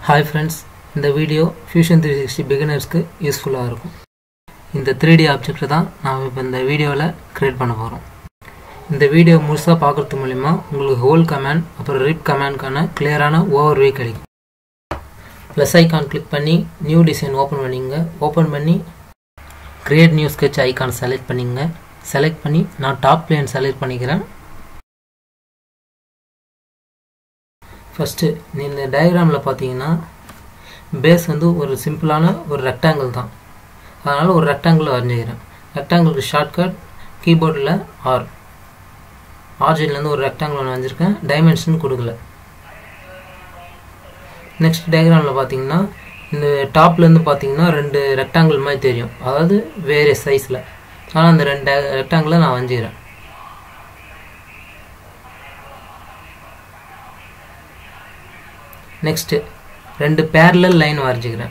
hi friends இந்த video fusion three sixty பிகினர்ஸ்க்கு யூஸ்ஃபுல்லாக இருக்கும் இந்த த்ரீ டி ஆப்ஜெக்டை தான் நாம் இப்போ இந்த வீடியோவில் க்ரியேட் பண்ண போகிறோம் இந்த வீடியோ முழுசாக பார்க்குறது மூலிமா உங்களுக்கு ஹோல் கமாண்ட் அப்புறம் ரிப் கமாண்ட்க்கான கிளியரான ஓவர்வே கிடைக்கும் ப்ளஸ் ஐக்கான் கிளிக் பண்ணி நியூ டிசைன் ஓப்பன் பண்ணிங்க ஓப்பன் பண்ணி create new sketch icon select பண்ணிங்க செலக்ட் பண்ணி நான் டாப் பிளேன் செலக்ட் பண்ணிக்கிறேன் ஃபஸ்ட்டு இந்த டயக்ராமில் பார்த்தீங்கன்னா பேஸ் வந்து ஒரு சிம்பிளான ஒரு ரெக்டாங்கிள் தான் அதனால் ஒரு ரெக்டாங்கிள் வரைஞ்சிக்கிறேன் ரெக்டாங்கிளுக்கு ஷார்ட்கட் கீபோர்டில் ஆர் ஆர்ஜின்லேருந்து ஒரு ரெக்டாங்கிள் ஒன்று வரைஞ்சிருக்கேன் டைமென்ஷன் கொடுக்கல நெக்ஸ்ட் டயக்ராமில் பார்த்தீங்கன்னா இந்த டாப்லேருந்து பார்த்தீங்கன்னா ரெண்டு ரெக்டாங்கிள் மாதிரி தெரியும் அதாவது வேறு சைஸில் ஆனால் அந்த ரெண்டு ரெக்டாங்கிளை நான் வரைஞ்சிக்கிறேன் நெக்ஸ்ட்டு ரெண்டு பேரலல் லைன் வரைஞ்சிக்கிறேன்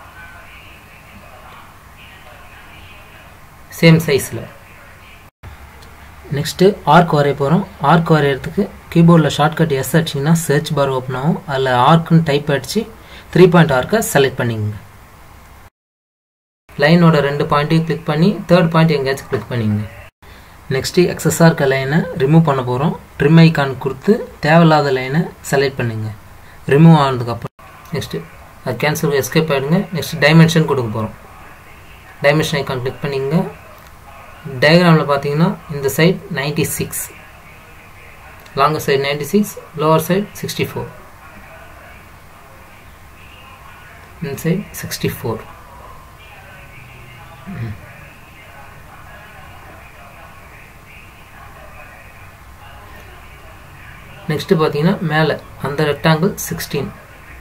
சேம் சைஸில் நெக்ஸ்ட்டு ஆர்க் வரைய போகிறோம் ஆர்க் வரைகிறதுக்கு கீபோர்டில் ஷார்ட்கட் எஸ் அடிச்சிங்கன்னா சர்ச் பார் ஓப்பன் ஆகும் அதில் ஆர்க்குன்னு டைப் அடித்து த்ரீ பாயிண்ட் ஆர்க்கை செலக்ட் பண்ணிங்க லைனோட ரெண்டு பாயிண்ட்டையும் கிளிக் பண்ணி தேர்ட் பாயிண்ட் எங்கேயாச்சும் கிளிக் பண்ணிங்க நெக்ஸ்ட்டு எக்ஸஸாக இருக்க லைனை ரிமூவ் பண்ண போகிறோம் ட்ரிம் ஐக்கான் கொடுத்து தேவையில்லாத லைனை செலக்ட் பண்ணுங்கள் ரிமூவ் ஆனதுக்கப்புறம் நெக்ஸ்ட்டு அது கேன்சல் எஸ்கேப் ஆகிடுங்க நெக்ஸ்ட் டைமென்ஷன் கொடுக்க போகிறோம் டைமென்ஷன் ஐக்கான் கிளிக் பண்ணிங்க டயக்ராமில் பார்த்தீங்கன்னா இந்த side ninety six longer side ninety six lower side sixty four இந்த சைட் சிக்ஸ்டி ஃபோர் நெக்ஸ்ட் பார்த்தீங்கன்னா மேலே அந்த ரெக்டாங்கிள் சிக்ஸ்டீன்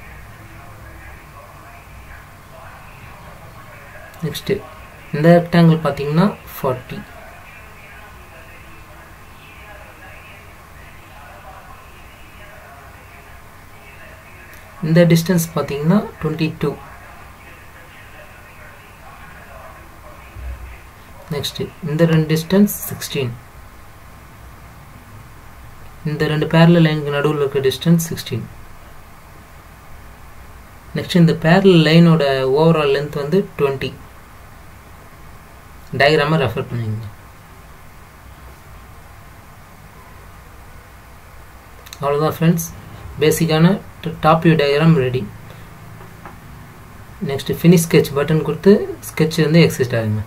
நெக்ஸ்ட்டு இந்த ரெக்டாங்கிள் பார்த்தீங்கன்னா ஃபார்ட்டி இந்த டிஸ்டன்ஸ் பார்த்தீங்கன்னா டுவெண்ட்டி டூ நெக்ஸ்ட்டு இந்த ரெண்டு டிஸ்டன்ஸ் சிக்ஸ்டீன் இந்த ரெண்டு பேரல லைனுக்கு நடுவில் இருக்க டிஸ்டன்ஸ் சிக்ஸ்டீன் நெக்ஸ்ட் இந்த பேரல லைனோட ஓவரால் லென்த் வந்து டுவெண்ட்டி டயக்ராமை ரெஃபர் பண்ணிங்க அவ்வளோதான் ஃப்ரெண்ட்ஸ் பேசிக்கான top view diagram ready next finish sketch button கொடுத்து ஸ்கெட்ச் வந்து எக்ஸிஸ்ட் ஆகுங்க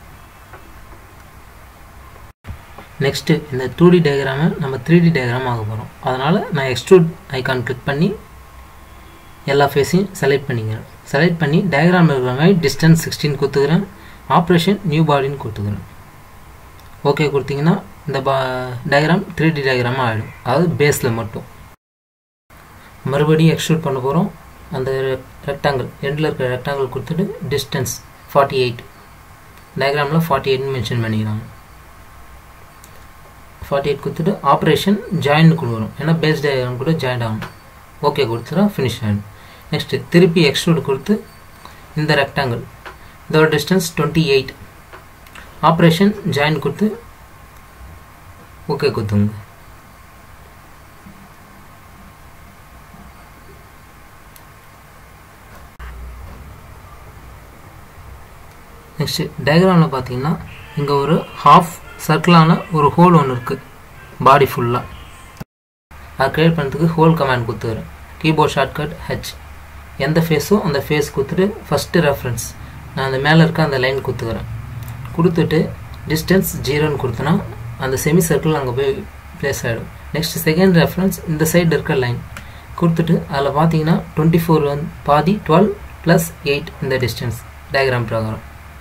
நெக்ஸ்ட்டு இந்த டூ டி டயக்ராமை நம்ம த்ரீ டி டயக்ராம் ஆக போகிறோம் அதனால் நான் எக்ஸ்ட்ரூட் ஐக்கான் கிளிக் பண்ணி எல்லா ஃபேஸையும் செலக்ட் பண்ணிக்கிறேன் செலக்ட் பண்ணி டயக்ராம் இருக்கிற மாதிரி டிஸ்டன்ஸ் சிக்ஸ்டீன் கொடுத்துக்கிறேன் ஆப்ரேஷன் நியூ பாடின்னு கொடுத்துக்கிறேன் ஓகே கொடுத்தீங்கன்னா இந்த பா டயக்ராம் த்ரீ டி டயக்ராமாக ஆகிடும் அதாவது பேஸில் மட்டும் மறுபடியும் எக்ஸ்ட்ரூட் பண்ண போகிறோம் அந்த ரெக்டாங்கிள் எண்டில் இருக்கிற ரெக்டாங்கிள் கொடுத்துட்டு டிஸ்டன்ஸ் ஃபார்ட்டி எயிட் டயக்ராமில் ஃபார்ட்டி எயிட்னு மென்ஷன் பண்ணிக்கிறாங்க ஃபார்ட்டி எயிட் கொடுத்துட்டு ஆப்ரேஷன் ஜாயின் கொடுக்குறோம் ஏன்னா பேஸ் டயக்ராம் கூட ஜாயின் ஆகணும் ஓகே கொடுத்துட்டா ஃபினிஷ் ஆகிடும் நெக்ஸ்ட்டு திருப்பி எக்ஸ்ட்ரூட் கொடுத்து இந்த ரெக்டாங்கிள் இதோட distance twenty eight operation join கொடுத்து ஓகே கொடுத்துங்க நெக்ஸ்ட்டு டயக்ராமில் பார்த்தீங்கன்னா இங்கே ஒரு ஹாஃப் சர்க்கிளான ஒரு ஹோல் ஒன்று இருக்குது பாடி ஃபுல்லாக அதை க்ரியேட் பண்ணுறதுக்கு ஹோல் கமாண்ட் கொடுத்துக்கிறேன் கீபோர்ட் ஷார்ட்கட் ஹெச் எந்த ஃபேஸோ அந்த ஃபேஸ் கொடுத்துட்டு ஃபஸ்ட்டு ரெஃபரன்ஸ் நான் அந்த மேலே இருக்க அந்த லைன் கொடுத்துக்கிறேன் கொடுத்துட்டு டிஸ்டன்ஸ் ஜீரோன்னு கொடுத்தனா அந்த செமி சர்க்கிள் அங்கே போய் ப்ளேஸ் ஆகிடும் நெக்ஸ்ட் செகண்ட் ரெஃபரன்ஸ் இந்த சைடு இருக்க லைன் கொடுத்துட்டு அதில் பார்த்தீங்கன்னா டுவெண்ட்டி ஃபோர் வந்து பாதி டுவெல் ப்ளஸ் எயிட் இந்த டிஸ்டன்ஸ் டயக்ராம் பிரகாரம்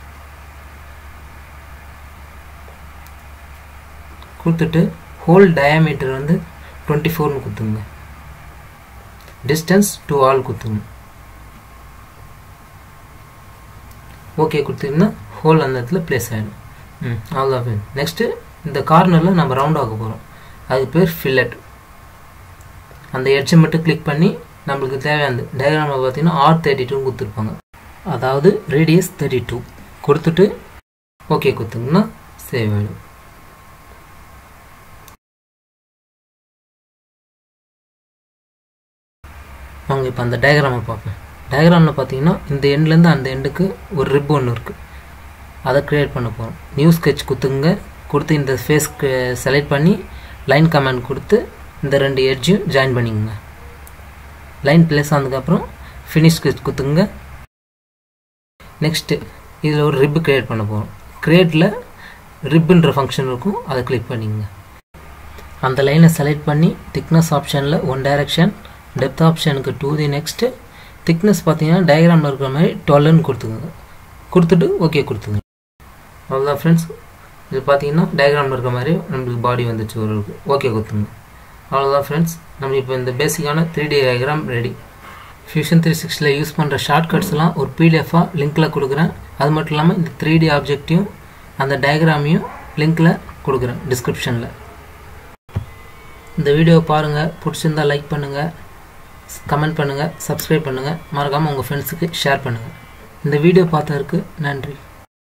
கொடுத்துட்டு ஹோல் டயாமீட்டர் வந்து டுவெண்ட்டி ஃபோர்னு கொடுத்துங்க டிஸ்டன்ஸ் டூ ஆல் கொடுத்துங்க ஓகே கொடுத்தீங்கன்னா ஹோல் அந்த இடத்துல ப்ளேஸ் ஆகிடும் ம் அவ்வளோதான் நெக்ஸ்ட்டு இந்த கார்னரில் நம்ம ரவுண்ட் ஆக போகிறோம் அதுக்கு பேர் ஃபில்லட் அந்த எட்ஜை மட்டும் கிளிக் பண்ணி நம்மளுக்கு தேவையானது டயக்ராமில் பார்த்தீங்கன்னா ஆர் தேர்ட்டி டூன்னு கொடுத்துருப்பாங்க அதாவது ரேடியஸ் தேர்ட்டி டூ கொடுத்துட்டு ஓகே கொடுத்தீங்கன்னா சேவ் ஆகிடும் வாங்க இப்போ அந்த டயக்ராமை பார்ப்போம் டயக்ராமில் பார்த்தீங்கன்னா இந்த எண்ட்லேருந்து அந்த எண்டுக்கு ஒரு ரிப் ஒன்று இருக்குது அதை க்ரியேட் பண்ண போகிறோம் நியூ ஸ்கெட்ச் குத்துங்க கொடுத்து இந்த ஃபேஸ் செலக்ட் பண்ணி லைன் கமாண்ட் கொடுத்து இந்த ரெண்டு எட்ஜையும் ஜாயின் பண்ணிக்கோங்க லைன் பிளேஸ் ஆனதுக்கப்புறம் ஃபினிஷ் ஸ்கெட்ச் குத்துங்க நெக்ஸ்ட்டு இதில் ஒரு ரிப்பு க்ரியேட் பண்ண போகிறோம் க்ரியேட்டில் ரிப்புன்ற ஃபங்க்ஷன் இருக்கும் அதை கிளிக் பண்ணிக்கங்க அந்த லைனை செலக்ட் பண்ணி திக்னஸ் ஆப்ஷனில் ஒன் டைரக்ஷன் டெப்த் ஆப்ஷனுக்கு டூ தி நெக்ஸ்ட்டு திக்னஸ் பார்த்தீங்கன்னா டயக்ராமில் இருக்கிற மாதிரி டுவெல்னு கொடுத்துக்கோங்க கொடுத்துட்டு ஓகே கொடுத்துங்க அவ்வளோதான் ஃப்ரெண்ட்ஸ் இது பார்த்தீங்கன்னா டயக்ராமில் இருக்கிற மாதிரி நம்மளுக்கு பாடி வந்துச்சு ஒரு ஓகே கொடுத்துங்க அவ்வளோதான் ஃப்ரெண்ட்ஸ் நம்ம இப்போ இந்த பேசிக்கான three D diagram ready fusion three சிக்ஸ்டியில் யூஸ் பண்ணுற ஷார்ட்கட்ஸ்லாம் ஒரு பிடிஎஃபாக லிங்க்கில் கொடுக்குறேன் அது மட்டும் இல்லாமல் இந்த த்ரீ டி ஆப்ஜெக்டையும் அந்த டயக்ராமையும் லிங்க்கில் கொடுக்குறேன் டிஸ்கிரிப்ஷனில் இந்த வீடியோ பாருங்கள் பிடிச்சிருந்தா லைக் பண்ணுங்கள் கமெண்ட் பண்ணுங்கள் சப்ஸ்கிரைப் பண்ணுங்கள் மறக்காமல் உங்கள் ஃப்ரெண்ட்ஸுக்கு ஷேர் பண்ணுங்கள் இந்த வீடியோ பார்த்ததற்கு நன்றி